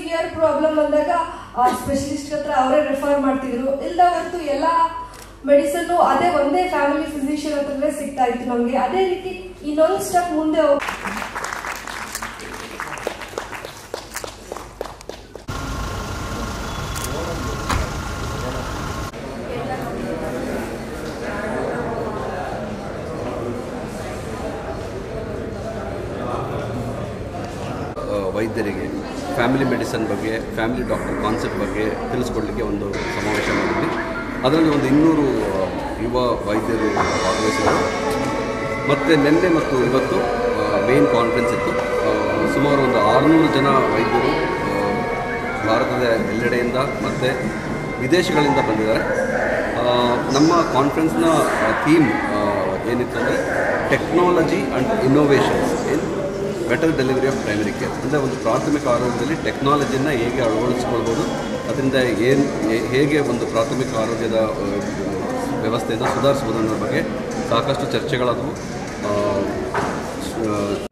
severe problem ಬಂದಾಗ specialist ಹತ್ರ ಅವರೇ ರೆಫರ್ ಮಾಡ್ತಿದ್ರು ಇಲ್ಲ ಹೊರತು ಎಲ್ಲ ಮೆಡಿಸನ್ ಅದೇ ಒಂದೇ ಫ್ಯಾಮಿಲಿ ಫಿಸಿಷಿಯನ್ ಹತ್ರನೇ ಸಿಗ್ತಾ ಇತ್ತು ನಮಗೆ ಅದೇ ರೀತಿ ಇನ್ನೊಂದು ಸ್ಟೆಪ್ ಮುಂದೆ ಹೋಗ್- ಆ, ವೈದ್ಯರಿಗೆ ಫ್ಯಾಮಿಲಿ ಮೆಡಿಸನ್ ಬಗ್ಗೆ ಫ್ಯಾಮಿಲಿ ಡಾಕ್ಟರ್ ಕಾನ್ಸೆಪ್ಟ್ ಬಗ್ಗೆ ತಿಳಿಸ್ಕೊಡ್ಲಿಕ್ಕೆ ಒಂದು ಸಮಾವೇಶ ಮಾಡಿದ್ವಿ ಅದರಲ್ಲಿ ಒಂದು ಇನ್ನೂರು ಆ, ಯುವ ವೈದ್ಯರು ಭಾಗವಹಿಸಿದರು ಮತ್ತು ನಿನ್ನೆ ಮತ್ತು ಇವತ್ತು ಮೇನ್ ಕಾನ್ಫರೆನ್ಸ್ ಇತ್ತು ಆ, ಸುಮಾರು ಒಂದು ಆರುನೂರು ಜನ ವೈದ್ಯರು ಆ, ಭಾರತದ ಎಲ್ಲೆಡೆಯಿಂದ ಮತ್ತು ವಿದೇಶಗಳಿಂದ ಬಂದಿದ್ದಾರೆ ಆ, ನಮ್ಮ ಕಾನ್ಫರೆನ್ಸ್ನ ಥೀಮ್ ಏನಿತ್ತು ಅಂದರೆ technology and innovations in better delivery of primary care ಅಂದರೆ ಒಂದು ಪ್ರಾಥಮಿಕ ಆರೋಗ್ಯದಲ್ಲಿ ಟೆಕ್ನಾಲಜಿನ ಹೇಗೆ ಅಳವಡಿಸ್ಕೊಳ್ಬೋದು ಅದರಿಂದ ಏನು ಹೇಗೆ ಒಂದು ಪ್ರಾಥಮಿಕ ಆರೋಗ್ಯದ ಆ, ವ್ಯವಸ್ಥೆಯನ್ನು ಸುಧಾರಿಸ್ಬೋದು ಅನ್ನೋದ್ರ ಬಗ್ಗೆ ಸಾಕಷ್ಟು ಚರ್ಚೆಗಳಾದವು ಆ, ಶ-